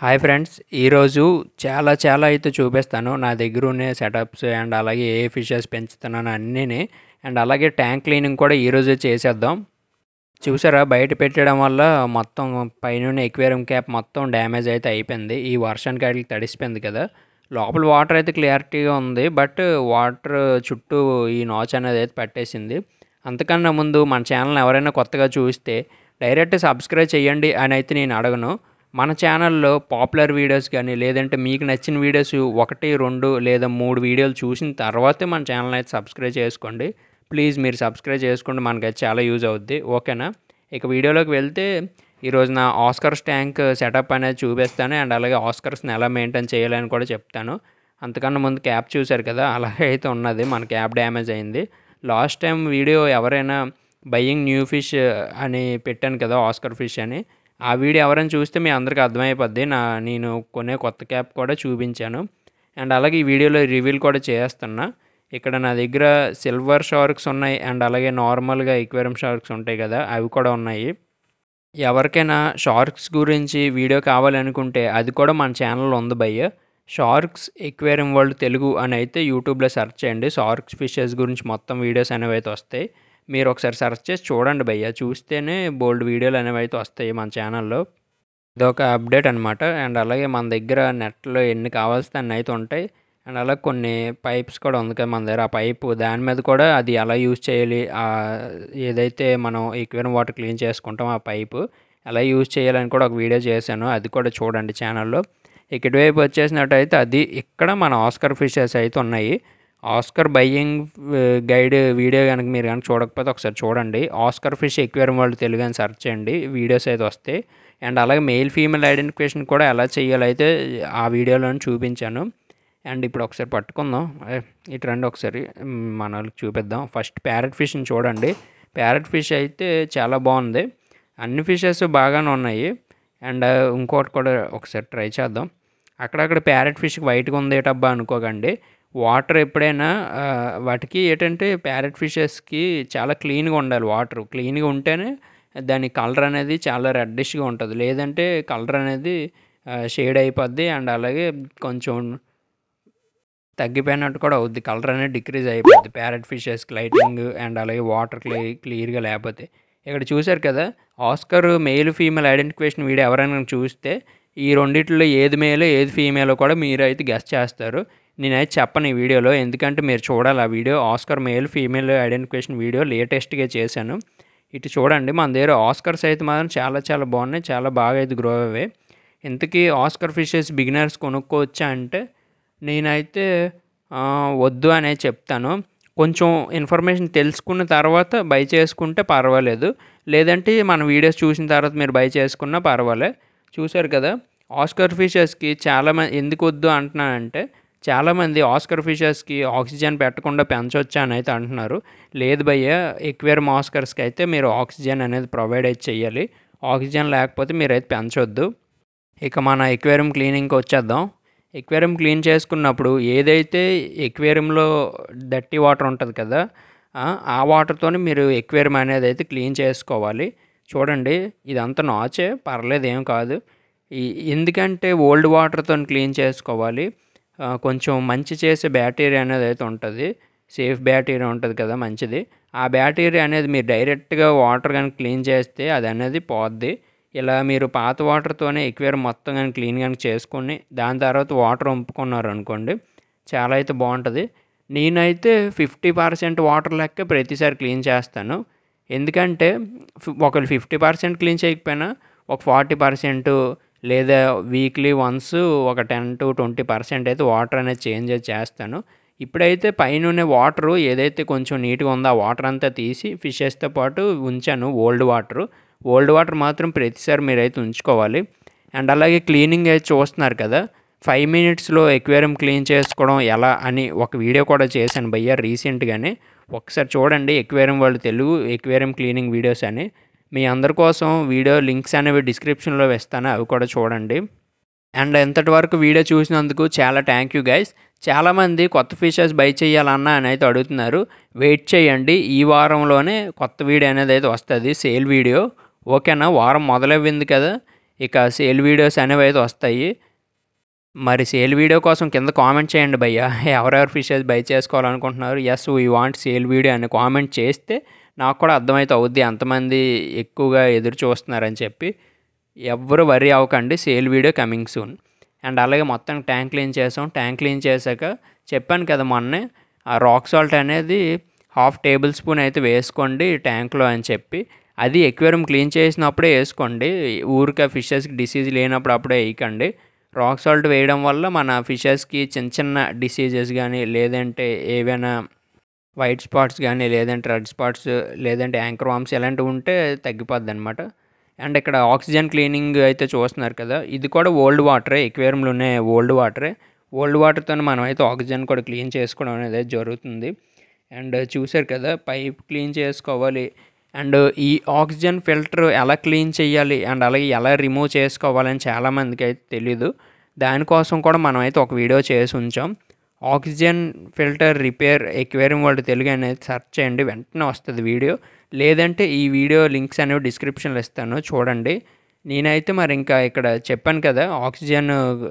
hi friends ఈరోజు చాలా చాలా అయితే చూపిస్తాను నా దగ్గర ఉన్న సెటప్స్ అండ్ అలాగే ఏ ఫిషెస్ పెంచుతున్నాను అన్నీని అండ్ అలాగే ట్యాంక్ క్లీనింగ్ కూడా ఈరోజే చేసేద్దాం చూసారా బయట పెట్టడం వల్ల మొత్తం పైన ఎక్వేరియం క్యాప్ మొత్తం డ్యామేజ్ అయితే అయిపోయింది ఈ వర్షానికి వాటికి తడిసిపోయింది కదా లోపల వాటర్ అయితే క్లియారిటీగా ఉంది బట్ వాటర్ చుట్టూ ఈ నాచ్ అనేది అయితే పట్టేసింది అంతకన్నా ముందు మన ఛానల్ ఎవరైనా కొత్తగా చూస్తే డైరెక్ట్ సబ్స్క్రైబ్ చేయండి అని అయితే నేను అడగను మన ఛానల్లో పాపులర్ వీడియోస్ కానీ లేదంటే మీకు నచ్చిన వీడియోస్ ఒకటి రెండు లేదా మూడు వీడియోలు చూసిన తర్వాతే మన ఛానల్ అయితే సబ్స్క్రైబ్ చేసుకోండి ప్లీజ్ మీరు సబ్స్క్రైబ్ చేసుకోండి మనకైతే చాలా యూజ్ అవుద్ది ఓకేనా ఇక వీడియోలోకి వెళ్తే ఈరోజు నా ఆస్కర్స్ ట్యాంక్ సెటప్ అనేది చూపిస్తాను అండ్ అలాగే ఆస్కర్స్ని ఎలా మెయింటైన్ చేయాలని కూడా చెప్తాను అంతకన్నా ముందు క్యాప్ చూశారు కదా అలాగే అయితే ఉన్నది మన క్యాప్ డ్యామేజ్ అయింది లాస్ట్ టైం వీడియో ఎవరైనా బయ్యింగ్ న్యూ ఫిష్ అని పెట్టాను కదా ఆస్కర్ ఫిష్ అని ఆ వీడియో ఎవరైనా చూస్తే మీ అందరికీ అర్థమైపోద్ది నా నేను కొనే కొత్త క్యాప్ కూడా చూపించాను అండ్ అలాగే ఈ వీడియోలో రివీల్ కూడా చేస్తున్నా ఇక్కడ నా దగ్గర సిల్వర్ షార్క్స్ ఉన్నాయి అండ్ అలాగే నార్మల్గా ఈక్వేరియం షార్క్స్ ఉంటాయి కదా అవి కూడా ఉన్నాయి ఎవరికైనా షార్క్స్ గురించి వీడియో కావాలనుకుంటే అది కూడా మన ఛానల్లో ఉంది భయ్య షార్క్స్ ఎక్వేరియం వరల్డ్ తెలుగు అని అయితే యూట్యూబ్లో సెర్చ్ చేయండి షార్క్స్ ఫిషెస్ గురించి మొత్తం వీడియోస్ అనేవి అయితే వస్తాయి మీరు ఒకసారి సెర్చ్ చేసి చూడండి భయ్య చూస్తేనే బోల్డ్ వీడియోలు అనేవి అయితే వస్తాయి మన ఛానల్లో ఇదొక అప్డేట్ అనమాట అండ్ అలాగే మన దగ్గర నెట్లో ఎన్ని కావాల్సిన అన్ని అయితే ఉంటాయి అండ్ అలాగే కొన్ని పైప్స్ కూడా ఉంది కదా మన దగ్గర ఆ పైపు దాని మీద కూడా అది ఎలా యూజ్ చేయాలి ఏదైతే మనం ఈక్వేరియం వాటర్ క్లీన్ చేసుకుంటాం ఆ పైపు ఎలా యూజ్ చేయాలని కూడా ఒక వీడియో చేశాను అది కూడా చూడండి ఛానల్లో ఇటువైపు వచ్చేసినట్టయితే అది ఇక్కడ మన ఆస్కర్ ఫిషెస్ అయితే ఉన్నాయి ఆస్కర్ బయ్యింగ్ గైడ్ వీడియో కనుక మీరు కనుక చూడకపోతే ఒకసారి చూడండి ఆస్కర్ ఫిష్ ఎక్వేరియం వాళ్ళు తెలుగు అని సెర్చ్ చేయండి వీడియోస్ అయితే వస్తాయి అండ్ అలాగే మెయిల్ ఫీమేల్ ఐడెంటిఫికేషన్ కూడా ఎలా చేయాలో అయితే ఆ వీడియోలో చూపించాను అండ్ ఇప్పుడు ఒకసారి పట్టుకుందాం ఇటు రండి ఒకసారి మన వాళ్ళకి చూపిద్దాం ఫస్ట్ ప్యారెట్ ఫిష్ని చూడండి ప్యారెట్ ఫిష్ అయితే చాలా బాగుంది అన్ని ఫిషెస్ బాగానే ఉన్నాయి అండ్ ఇంకోటి కూడా ఒకసారి ట్రై చేద్దాం అక్కడక్కడ ప్యారెట్ ఫిష్కి వైట్గా ఉంది ఏటబ్బా అనుకోకండి వాటర్ ఎప్పుడైనా వాటికి ఏంటంటే ప్యారెట్ ఫిషెస్కి చాలా క్లీన్గా ఉండాలి వాటర్ క్లీన్గా ఉంటేనే దాని కలర్ అనేది చాలా రెడ్డిష్గా ఉంటుంది లేదంటే కలర్ అనేది షేడ్ అయిపోద్ది అండ్ అలాగే కొంచెం తగ్గిపోయినట్టు కూడా అవుద్ది కలర్ అనేది డిక్రీజ్ అయిపోద్ది ప్యారెట్ ఫిషెస్కి లైటింగ్ అండ్ అలాగే వాటర్ క్లీ క్లియర్గా లేకపోతే ఇక్కడ చూశారు కదా Oscar male female identification video ఎవరైనా చూస్తే ఈ రెండిట్లో ఏది మేలో ఏది ఫీమేలో కూడా మీరు అయితే గెస్ట్ చేస్తారు నేనైతే చెప్పను ఈ వీడియోలో ఎందుకంటే మీరు చూడాలి ఆ video Oscar male female identification video లేటెస్ట్గా చేశాను ఇటు చూడండి మన దగ్గర ఆస్కర్స్ అయితే మాత్రం చాలా చాలా బాగున్నాయి చాలా బాగా అయితే గ్రో అయ్యాయి ఇంతకీ ఆస్కర్ ఫిషెస్ బిగినర్స్ కొనుక్కోవచ్చా అంటే నేనైతే వద్దు అనే చెప్తాను కొంచెం ఇన్ఫర్మేషన్ తెలుసుకున్న తర్వాత బై చేసుకుంటే పర్వాలేదు లేదంటే మన వీడియోస్ చూసిన తర్వాత మీరు బై చేసుకున్నా పర్వాలేదు చూశారు కదా ఆస్కర్ ఫిషెస్కి చాలామంది ఎందుకు వద్దు అంటున్నానంటే చాలామంది ఆస్కర్ ఫిషెస్కి ఆక్సిజన్ పెట్టకుండా పెంచవచ్చా అని అయితే అంటున్నారు లేదు భయ్య ఎక్వేరియం ఆస్కర్స్కి అయితే మీరు ఆక్సిజన్ అనేది ప్రొవైడ్ అయితే చేయాలి ఆక్సిజన్ లేకపోతే మీరు అయితే పెంచొద్దు ఇక మన ఎక్వేరియం క్లీనింగ్కి వచ్చేద్దాం ఎక్వేరియం క్లీన్ చేసుకున్నప్పుడు ఏదైతే ఎక్వేరియంలో దట్టి వాటర్ ఉంటుంది కదా ఆ వాటర్తో మీరు ఎక్వేరియం అనేది అయితే క్లీన్ చేసుకోవాలి చూడండి ఇదంతా నాచే పర్లేదు ఏం కాదు ఎందుకంటే ఓల్డ్ వాటర్తో క్లీన్ చేసుకోవాలి కొంచెం మంచి చేసే బ్యాక్టీరియా అనేది అయితే ఉంటుంది సేఫ్ బ్యాక్టీరియా ఉంటుంది కదా మంచిది ఆ బ్యాక్టీరియా అనేది మీరు డైరెక్ట్గా వాటర్ కానీ క్లీన్ చేస్తే అది అనేది పోద్ది ఇలా మీరు పాత వాటర్తోనే ఎక్వేరియం మొత్తం కానీ క్లీన్ కానీ చేసుకొని దాని తర్వాత వాటర్ వంపుకున్నారు అనుకోండి చాలా అయితే బాగుంటుంది నేనైతే ఫిఫ్టీ పర్సెంట్ వాటర్ లెక్క ప్రతిసారి క్లీన్ చేస్తాను ఎందుకంటే ఒకళ్ళు ఫిఫ్టీ పర్సెంట్ క్లీన్ చేయకపోయినా ఒక ఫార్టీ పర్సెంట్ లేదా వీక్లీ వన్స్ ఒక టెన్ టు ట్వంటీ పర్సెంట్ అయితే వాటర్ అనేది చేంజ్ చేస్తాను ఇప్పుడైతే పైన వాటర్ ఏదైతే కొంచెం నీట్గా ఉందో ఆ వాటర్ అంతా తీసి ఫిషెస్తో పాటు ఉంచాను ఓల్డ్ వాటర్ ఓల్డ్ వాటర్ మాత్రం ప్రతిసారి మీరైతే ఉంచుకోవాలి అండ్ అలాగే క్లీనింగ్ అయితే చూస్తున్నారు కదా ఫైవ్ మినిట్స్లో ఎక్వేరియం క్లీన్ చేసుకోవడం ఎలా అని ఒక వీడియో కూడా చేశాను భయ్య రీసెంట్గానే ఒకసారి చూడండి ఎక్వేరియం వాళ్ళు తెలుగు ఎక్వేరియం క్లీనింగ్ వీడియోస్ అని మీ అందరి కోసం వీడియో లింక్స్ అనేవి డిస్క్రిప్షన్లో వేస్తాను అవి కూడా చూడండి అండ్ ఎంతటి వరకు వీడియో చూసినందుకు చాలా థ్యాంక్ యూ గైస్ చాలామంది కొత్త ఫిషెస్ బై చేయాలన్నా అని అయితే అడుగుతున్నారు వెయిట్ చేయండి ఈ వారంలోనే కొత్త వీడియో అనేది అయితే వస్తుంది సేల్ వీడియో ఓకేనా వారం మొదలవ్వింది కదా ఇక సేల్ వీడియోస్ అనేవి అయితే వస్తాయి మరి సేల్ వీడియో కోసం కింద కామెంట్ చేయండి భయ్య ఎవరెవరు ఫిషెస్ బై చేసుకోవాలనుకుంటున్నారు yes we want sale video అని కామెంట్ చేస్తే నాకు కూడా అర్థమైతే అవుద్ది ఎంతమంది ఎక్కువగా ఎదురు చూస్తున్నారని చెప్పి ఎవ్వరు వరి అవ్వకండి sale video coming soon and అలాగే మొత్తం ట్యాంక్ క్లీన్ చేసాం ట్యాంక్ క్లీన్ చేశాక చెప్పాను కదా మొన్నే ఆ రాక్ సాల్ట్ అనేది హాఫ్ టేబుల్ స్పూన్ అయితే వేసుకోండి ట్యాంక్లో అని చెప్పి అది ఎక్వేరియం క్లీన్ చేసినప్పుడే వేసుకోండి ఊరికే ఫిషెస్కి డిసీజ్ లేనప్పుడు అప్పుడే వేయకండి రాక్ సాల్ట్ వేయడం వల్ల మన ఫిషెస్కి చిన్న చిన్న డిసీజెస్ కానీ లేదంటే ఏవైనా వైట్ స్పాట్స్ కానీ లేదంటే రెడ్ స్పాట్స్ లేదంటే యాంకర్ వామ్స్ ఇలాంటివి ఉంటే తగ్గిపోద్ది అనమాట అండ్ ఇక్కడ ఆక్సిజన్ క్లీనింగ్ అయితే చూస్తున్నారు కదా ఇది కూడా ఓల్డ్ వాటరే ఎక్వేరియంలోనే ఓల్డ్ వాటరే ఓల్డ్ వాటర్తో మనం అయితే ఆక్సిజన్ కూడా క్లీన్ చేసుకోవడం అనేది జరుగుతుంది అండ్ చూసారు కదా పైప్ క్లీన్ చేసుకోవాలి అండ్ ఈ ఆక్సిజన్ ఫిల్టర్ ఎలా క్లీన్ చేయాలి అండ్ అలాగే ఎలా రిమూవ్ చేసుకోవాలని చాలామందికి అయితే తెలీదు దానికోసం కూడా మనం అయితే ఒక వీడియో చేసి ఉంచాం oxygen filter repair aquarium world Telugu అనేది సెర్చ్ చేయండి వెంటనే వస్తుంది వీడియో లేదంటే ఈ వీడియో లింక్స్ అనేవి డిస్క్రిప్షన్లో ఇస్తాను చూడండి నేనైతే మరి ఇంకా ఇక్కడ చెప్పాను కదా ఆక్సిజన్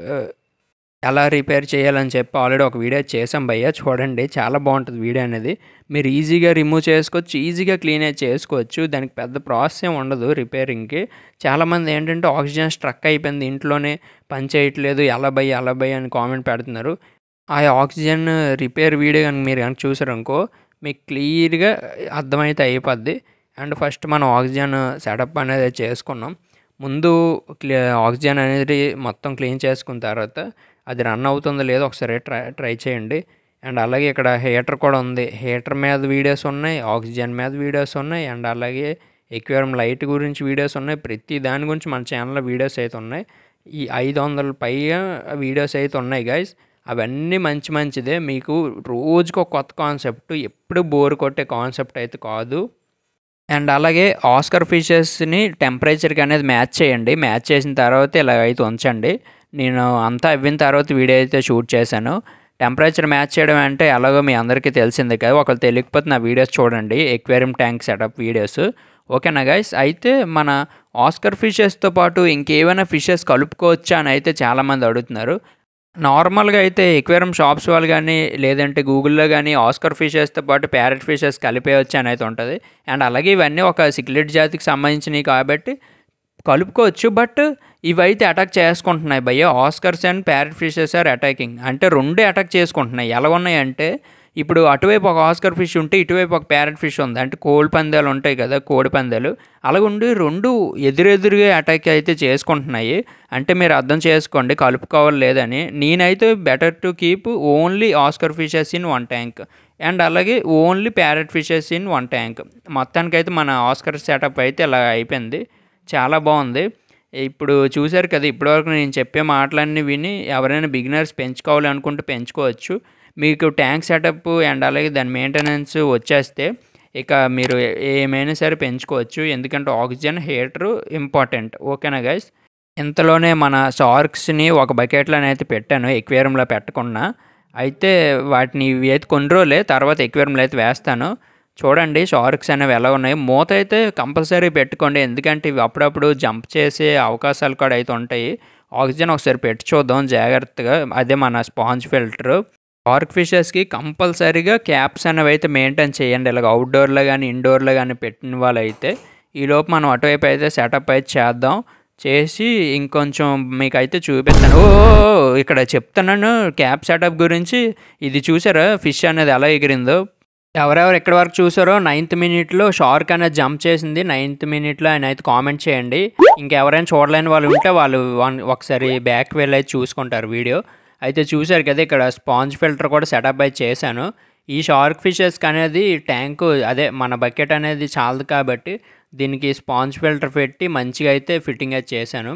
ఎలా రిపేర్ చేయాలని చెప్పి ఆల్రెడీ ఒక వీడియో చేసాం భయ్య చూడండి చాలా బాగుంటుంది వీడియో అనేది మీరు ఈజీగా రిమూవ్ చేసుకోవచ్చు ఈజీగా క్లీన్ అయితే చేసుకోవచ్చు దానికి పెద్ద ప్రాసెస్ ఏం ఉండదు రిపేరింగ్కి చాలామంది ఏంటంటే ఆక్సిజన్ స్ట్రక్ అయిపోయింది ఇంట్లోనే పని చేయట్లేదు ఎలా భయ్య ఎలా భయ్య అని కామెంట్ పెడుతున్నారు ఆ ఆక్సిజన్ రిపేర్ వీడియో కనుక మీరు కనుక చూసారనుకో మీకు క్లియర్గా అర్థమైతే అయిపోద్ది అండ్ ఫస్ట్ మనం ఆక్సిజన్ సెటప్ అనేది చేసుకున్నాం ముందు క్లీ ఆక్సిజన్ అనేది మొత్తం క్లీన్ చేసుకున్న తర్వాత అది రన్ అవుతుందో లేదో ఒకసారి ట్రై ట్రై చేయండి అండ్ అలాగే ఇక్కడ హీటర్ కూడా ఉంది హీటర్ మీద వీడియోస్ ఉన్నాయి ఆక్సిజన్ మీద వీడియోస్ ఉన్నాయి అండ్ అలాగే ఎక్వేరియం లైట్ గురించి వీడియోస్ ఉన్నాయి ప్రతి దాని గురించి మన ఛానల్లో వీడియోస్ అయితే ఉన్నాయి ఈ ఐదు వందల పైగా వీడియోస్ అయితే ఉన్నాయి గైస్ అవన్నీ మంచి మంచిదే మీకు రోజుకు ఒక కొత్త కాన్సెప్ట్ ఎప్పుడు బోర్ కొట్టే కాన్సెప్ట్ అయితే కాదు అండ్ అలాగే ఆస్కర్ ఫిషెస్ని టెంపరేచర్కి అనేది మ్యాచ్ చేయండి మ్యాచ్ చేసిన తర్వాత ఇలా అయితే ఉంచండి నేను అంతా అవ్విన తర్వాత వీడియో అయితే షూట్ చేశాను టెంపరేచర్ మ్యాచ్ చేయడం అంటే ఎలాగో మీ అందరికీ తెలిసిందే కదా ఒకళ్ళు తెలియకపోతే నా వీడియోస్ చూడండి ఎక్వేరియం ట్యాంక్ సెటప్ వీడియోస్ ఓకేనా గైస్ అయితే మన ఆస్కర్ ఫిషెస్తో పాటు ఇంకేమైనా ఫిషెస్ కలుపుకోవచ్చా అని అయితే చాలామంది అడుగుతున్నారు నార్మల్గా అయితే ఎక్వేరియం షాప్స్ వాళ్ళు కానీ లేదంటే గూగుల్లో కానీ ఆస్కర్ ఫిషెస్తో పాటు ప్యారెట్ ఫిషెస్ కలిపేయచ్చు అని అయితే ఉంటుంది అండ్ అలాగే ఇవన్నీ ఒక సిక్లెట్ జాతికి సంబంధించినవి కాబట్టి కలుపుకోవచ్చు బట్ ఇవైతే అటాక్ చేసుకుంటున్నాయి భయ్య Oscars and parrot fishes are attacking అంటే రెండే అటాక్ చేసుకుంటున్నాయి ఎలా ఉన్నాయంటే ఇప్పుడు అటువైపు ఒక ఆస్కర్ ఫిష్ ఉంటే ఇటువైపు ఒక ప్యారెట్ ఫిష్ ఉంది అంటే కోడి పందాలు ఉంటాయి కదా కోడి పందాలు అలాగుండి రెండు ఎదురెదురుగా అటాక్ అయితే చేసుకుంటున్నాయి అంటే మీరు అర్థం చేసుకోండి కలుపుకోవాలి లేదని నేనైతే better to keep only Oscar fishes in one tank and అలాగే only parrot fishes in one tank మొత్తానికైతే మన ఆస్కర్ సెటప్ అయితే ఇలా అయిపోయింది చాలా బాగుంది ఇప్పుడు చూశారు కదా ఇప్పటివరకు నేను చెప్పే మాటలన్నీ విని ఎవరైనా బిగినర్స్ పెంచుకోవాలి అనుకుంటే పెంచుకోవచ్చు మీకు ట్యాంక్ సెటప్ అండ్ అలాగే దాని మెయింటెనెన్స్ వచ్చేస్తే ఇక మీరు ఏమైనా సరే పెంచుకోవచ్చు ఎందుకంటే ఆక్సిజన్ హీటరు ఇంపార్టెంట్ ఓకేనా గైస్ ఇంతలోనే మన షార్క్స్ని ఒక బకెట్లోనైతే పెట్టాను ఎక్వేరియంలో పెట్టకుండా అయితే వాటిని ఇవి అయితే కొన్ని రోజులే తర్వాత ఎక్వేరియంలో అయితే వేస్తాను చూడండి షార్క్స్ అనేవి ఎలా ఉన్నాయి మూత అయితే కంపల్సరీ పెట్టుకోండి ఎందుకంటే ఇవి అప్పుడప్పుడు జంప్ చేసే అవకాశాలు కూడా అయితే ఉంటాయి ఆక్సిజన్ ఒకసారి పెట్టి చూద్దాం జాగ్రత్తగా అదే మన స్పాంజ్ ఫిల్టర్ షార్క్ ఫిషెస్కి కంపల్సరీగా క్యాప్స్ అనేవి అయితే మెయింటైన్ చేయండి ఇలాగ అవుట్డోర్లో కానీ ఇండోర్లో కానీ పెట్టిన వాళ్ళైతే ఈలోపు మనం అటువైపు అయితే సెటప్ అయితే చేద్దాం చేసి ఇంకొంచెం మీకు అయితే చూపిస్తాను ఓ ఇక్కడ చెప్తున్నాను క్యాప్ సెటప్ గురించి ఇది చూసారా ఫిష్ అనేది ఎలా ఎగిరిందో ఎవరెవరు ఎక్కడి వరకు చూసారో నైన్త్ మినిట్లో షార్క్ అనేది జంప్ చేసింది నైన్త్ మినిట్లో ఆయన అయితే కామెంట్ చేయండి ఇంకెవరైనా చూడలేని వాళ్ళు ఉంటే వాళ్ళు వన్- ఒకసారి బ్యాక్ వెళ్ళి అయితే చూసుకుంటారు వీడియో అయితే చూశారు కదా ఇక్కడ స్పాంజ్ ఫిల్టర్ కూడా సెటప్ అయితే చేశాను ఈ షార్క్ ఫిషెస్కి అనేది ట్యాంకు అదే మన బకెట్ అనేది చాలదు కాబట్టి దీనికి స్పాంజ్ ఫిల్టర్ పెట్టి మంచిగా అయితే ఫిట్టింగ్ అయితే చేశాను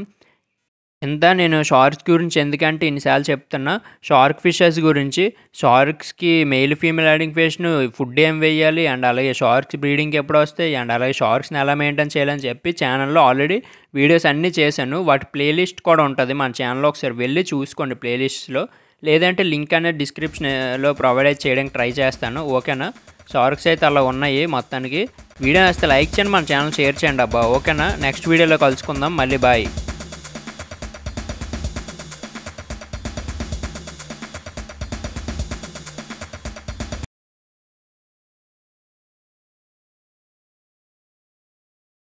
ఇంత నేను షార్క్స్ గురించి ఎందుకంటే ఇన్నిసార్లు చెప్తున్నా షార్క్ ఫిషెస్ గురించి షార్క్స్కి మెయిల్ ఫీమేల్ యాడింగ్ ఫిష్ను ఫుడ్ ఏం వేయాలి అండ్ అలాగే షార్క్స్ బ్రీడింగ్కి ఎప్పుడు వస్తాయి అండ్ అలాగే షార్క్స్ని ఎలా మెయింటైన్ చేయాలని చెప్పి ఛానల్లో ఆల్రెడీ వీడియోస్ అన్నీ చేశాను వాటి ప్లేలిస్ట్ కూడా ఉంటుంది మన ఛానల్లో ఒకసారి వెళ్ళి చూసుకోండి ప్లేలిస్ట్లో లేదంటే లింక్ అనేది డిస్క్రిప్షన్లో ప్రొవైడ్ చేయడానికి ట్రై చేస్తాను ఓకేనా షార్క్స్ అయితే అలా ఉన్నాయి మొత్తానికి వీడియో వస్తే లైక్ చేయండి మన ఛానల్ షేర్ చేయండి అబ్బా ఓకేనా నెక్స్ట్ వీడియోలో కలుసుకుందాం మళ్ళీ బాయ్